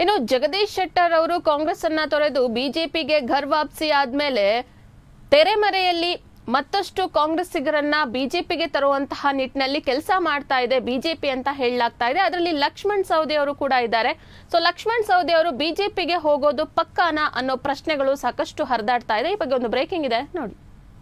ಇನ್ನು ಜಗದೀಶ್ ಶೆಟ್ಟರ್ ಅವರು ಕಾಂಗ್ರೆಸ್ ಅನ್ನ ತೊರೆದು ಬಿಜೆಪಿಗೆ ಘರ್ ವಾಪಸಿ ಆದ್ಮೇಲೆ ತೆರೆಮರೆಯಲ್ಲಿ ಮತ್ತಷ್ಟು ಕಾಂಗ್ರೆಸ್ಸಿಗರನ್ನ ಬಿಜೆಪಿಗೆ ತರುವಂತಹ ನಿಟ್ಟಿನಲ್ಲಿ ಕೆಲಸ ಮಾಡ್ತಾ ಇದೆ ಬಿಜೆಪಿ ಅಂತ ಹೇಳಲಾಗ್ತಾ ಇದೆ ಅದರಲ್ಲಿ ಲಕ್ಷ್ಮಣ್ ಸವದಿ ಅವರು ಕೂಡ ಇದ್ದಾರೆ ಸೊ ಲಕ್ಷ್ಮಣ್ ಸವದಿ ಅವರು ಬಿಜೆಪಿಗೆ ಹೋಗೋದು ಪಕ್ಕಾನ ಅನ್ನೋ ಪ್ರಶ್ನೆಗಳು ಸಾಕಷ್ಟು ಹರಿದಾಡ್ತಾ ಇದೆ ಈ ಬಗ್ಗೆ ಒಂದು ಬ್ರೇಕಿಂಗ್ ಇದೆ ನೋಡಿ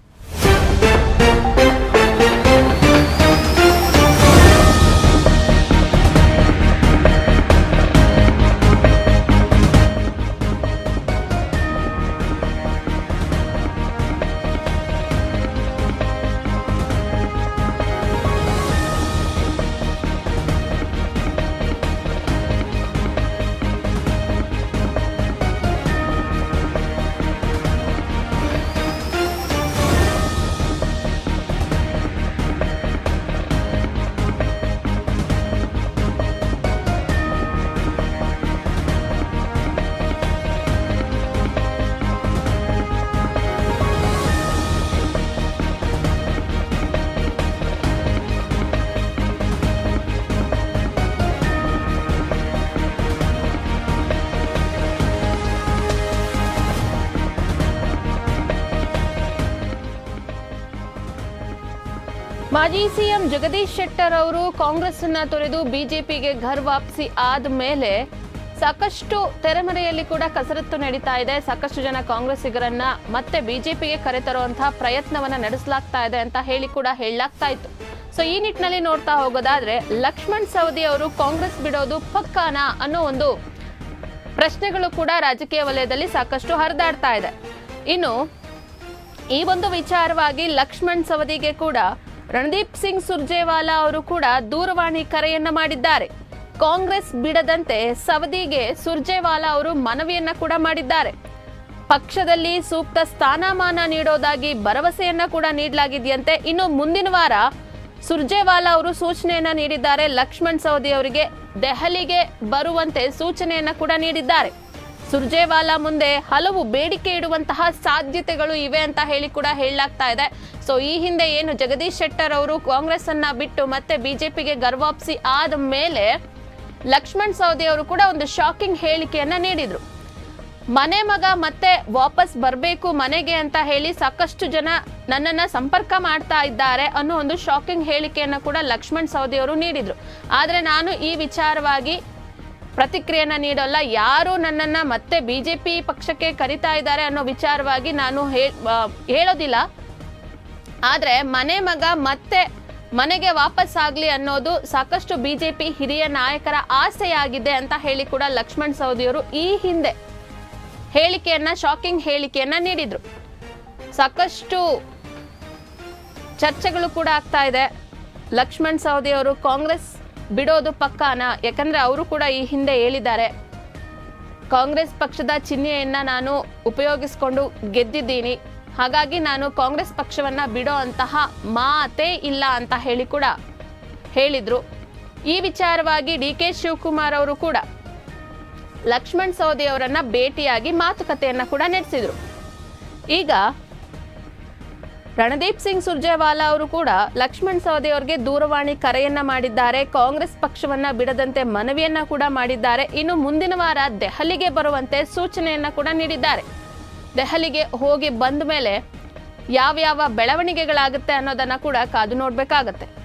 ಮಾಜಿ ಸಿಎಂ ಜಗದೀಶ್ ಶೆಟ್ಟರ್ ಅವರು ಕಾಂಗ್ರೆಸ್ ಅನ್ನ ತೊರೆದು ಬಿಜೆಪಿಗೆ ಘರ್ ವಾಪಸಿ ಆದ ಮೇಲೆ ಸಾಕಷ್ಟು ತೆರೆಮರೆಯಲ್ಲಿ ಕೂಡ ಕಸರತ್ತು ನಡೀತಾ ಇದೆ ಸಾಕಷ್ಟು ಜನ ಕಾಂಗ್ರೆಸ್ಸಿಗರನ್ನ ಮತ್ತೆ ಬಿಜೆಪಿಗೆ ಕರೆತರುವಂತಹ ಪ್ರಯತ್ನವನ್ನ ನಡೆಸಲಾಗ್ತಾ ಇದೆ ಅಂತ ಹೇಳಿ ಕೂಡ ಹೇಳಲಾಗ್ತಾ ಇತ್ತು ಸೊ ಈ ನಿಟ್ಟಿನಲ್ಲಿ ನೋಡ್ತಾ ಹೋಗೋದಾದ್ರೆ ಲಕ್ಷ್ಮಣ್ ಸವದಿ ಅವರು ಕಾಂಗ್ರೆಸ್ ಬಿಡೋದು ಪಕ್ಕಾನ ಅನ್ನೋ ಒಂದು ಪ್ರಶ್ನೆಗಳು ಕೂಡ ರಾಜಕೀಯ ವಲಯದಲ್ಲಿ ಸಾಕಷ್ಟು ಹರಿದಾಡ್ತಾ ಇದೆ ಇನ್ನು ಈ ಒಂದು ವಿಚಾರವಾಗಿ ಲಕ್ಷ್ಮಣ್ ಸವದಿಗೆ ಕೂಡ ರಣದೀಪ್ ಸಿಂಗ್ ಸುರ್ಜೇವಾಲಾ ಅವರು ಕೂಡ ದೂರವಾಣಿ ಕರೆಯನ್ನ ಮಾಡಿದ್ದಾರೆ ಕಾಂಗ್ರೆಸ್ ಬಿಡದಂತೆ ಸವದಿಗೆ ಸುರ್ಜೇವಾಲಾ ಅವರು ಮನವಿಯನ್ನ ಕೂಡ ಮಾಡಿದ್ದಾರೆ ಪಕ್ಷದಲ್ಲಿ ಸೂಕ್ತ ಸ್ಥಾನಮಾನ ನೀಡೋದಾಗಿ ಭರವಸೆಯನ್ನ ಕೂಡ ನೀಡಲಾಗಿದೆಯಂತೆ ಇನ್ನು ಮುಂದಿನ ವಾರ ಸುರ್ಜೇವಾಲಾ ಅವರು ಸೂಚನೆಯನ್ನ ನೀಡಿದ್ದಾರೆ ಲಕ್ಷ್ಮಣ್ ಸವದಿ ಅವರಿಗೆ ದೆಹಲಿಗೆ ಬರುವಂತೆ ಸೂಚನೆಯನ್ನ ಕೂಡ ನೀಡಿದ್ದಾರೆ ಸುರ್ಜೇವಾಲಾ ಮುಂದೆ ಹಲವು ಬೇಡಿಕೆ ಇಡುವಂತಹ ಸಾಧ್ಯತೆಗಳು ಇವೆ ಅಂತ ಹೇಳಿ ಕೂಡ ಹೇಳಲಾಗ್ತಾ ಇದೆ ಸೊ ಈ ಹಿಂದೆ ಏನು ಜಗದೀಶ್ ಶೆಟ್ಟರ್ ಅವರು ಕಾಂಗ್ರೆಸ್ ಅನ್ನ ಬಿಟ್ಟು ಮತ್ತೆ ಬಿಜೆಪಿಗೆ ಗರ್ವಾಪ್ಸಿ ಆದ ಮೇಲೆ ಲಕ್ಷ್ಮಣ್ ಸವದಿ ಅವರು ಕೂಡ ಒಂದು ಶಾಕಿಂಗ್ ಹೇಳಿಕೆಯನ್ನ ನೀಡಿದ್ರು ಮನೆ ಮಗ ಮತ್ತೆ ವಾಪಸ್ ಬರಬೇಕು ಮನೆಗೆ ಅಂತ ಹೇಳಿ ಸಾಕಷ್ಟು ಜನ ನನ್ನನ್ನ ಸಂಪರ್ಕ ಮಾಡ್ತಾ ಇದ್ದಾರೆ ಅನ್ನೋ ಒಂದು ಶಾಕಿಂಗ್ ಹೇಳಿಕೆಯನ್ನ ಕೂಡ ಲಕ್ಷ್ಮಣ್ ಸವದಿ ಅವರು ನೀಡಿದ್ರು ಆದ್ರೆ ನಾನು ಈ ವಿಚಾರವಾಗಿ ಪ್ರತಿಕ್ರಿಯೆಯನ್ನ ನೀಡೋಲ್ಲ ಯಾರು ನನ್ನನ್ನ ಮತ್ತೆ ಬಿಜೆಪಿ ಪಕ್ಷಕ್ಕೆ ಕರಿತಾ ಇದ್ದಾರೆ ಅನ್ನೋ ವಿಚಾರವಾಗಿ ನಾನು ಹೇಳ್- ಆ, ಹೇಳೋದಿಲ್ಲ ಆದ್ರೆ ಮನೆ ಮಗ ಮತ್ತೆ ಮನೆಗೆ ವಾಪಸ್ ಆಗ್ಲಿ ಅನ್ನೋದು ಸಾಕಷ್ಟು ಬಿಜೆಪಿ ಹಿರಿಯ ನಾಯಕರ ಆಸೆಯಾಗಿದೆ ಅಂತ ಹೇಳಿ ಕೂಡ ಲಕ್ಷ್ಮಣ್ ಸವದಿಯವರು ಈ ಹಿಂದೆ ಹೇಳಿಕೆಯನ್ನ ಶಾಕಿಂಗ್ ಹೇಳಿಕೆಯನ್ನ ನೀಡಿದ್ರು ಸಾಕಷ್ಟು ಚರ್ಚೆಗಳು ಕೂಡ ಆಗ್ತಾ ಇದೆ ಲಕ್ಷ್ಮಣ್ ಸವದಿ ಅವರು ಕಾಂಗ್ರೆಸ್ ಬಿಡೋದು ಪಕ್ಕಾನ ಯಾಕಂದ್ರೆ ಅವರು ಕೂಡ ಈ ಹಿಂದೆ ಹೇಳಿದ್ದಾರೆ ಕಾಂಗ್ರೆಸ್ ಪಕ್ಷದ ಚಿಹ್ನೆಯನ್ನ ನಾನು ಉಪಯೋಗಿಸಿಕೊಂಡು ಗೆದ್ದಿದ್ದೀನಿ ಹಾಗಾಗಿ ನಾನು ಕಾಂಗ್ರೆಸ್ ಪಕ್ಷವನ್ನ ಬಿಡೋ ಅಂತಹ ಮಾತೇ ಇಲ್ಲ ಅಂತ ಹೇಳಿ ಕೂಡ ಹೇಳಿದ್ರು ಈ ವಿಚಾರವಾಗಿ ಡಿ ಕೆ ಶಿವಕುಮಾರ್ ಅವರು ಕೂಡ ಲಕ್ಷ್ಮಣ್ ಸವದಿ ಅವರನ್ನ ಭೇಟಿಯಾಗಿ ಮಾತುಕತೆಯನ್ನ ಕೂಡ ನಡೆಸಿದ್ರು ಈಗ ರಣದೀಪ್ ಸಿಂಗ್ ಸುರ್ಜೇವಾಲಾ ಅವರು ಕೂಡ ಲಕ್ಷ್ಮಣ್ ಸವದಿ ಅವರಿಗೆ ದೂರವಾಣಿ ಕರೆಯನ್ನ ಮಾಡಿದ್ದಾರೆ ಕಾಂಗ್ರೆಸ್ ಪಕ್ಷವನ್ನ ಬಿಡದಂತೆ ಮನವಿಯನ್ನ ಕೂಡ ಮಾಡಿದ್ದಾರೆ ಇನ್ನು ಮುಂದಿನ ವಾರ ದೆಹಲಿಗೆ ಬರುವಂತೆ ಸೂಚನೆಯನ್ನ ಕೂಡ ನೀಡಿದ್ದಾರೆ ದೆಹಲಿಗೆ ಹೋಗಿ ಬಂದ ಮೇಲೆ ಯಾವ್ಯಾವ ಬೆಳವಣಿಗೆಗಳಾಗುತ್ತೆ ಅನ್ನೋದನ್ನ ಕೂಡ ಕಾದು ನೋಡ್ಬೇಕಾಗತ್ತೆ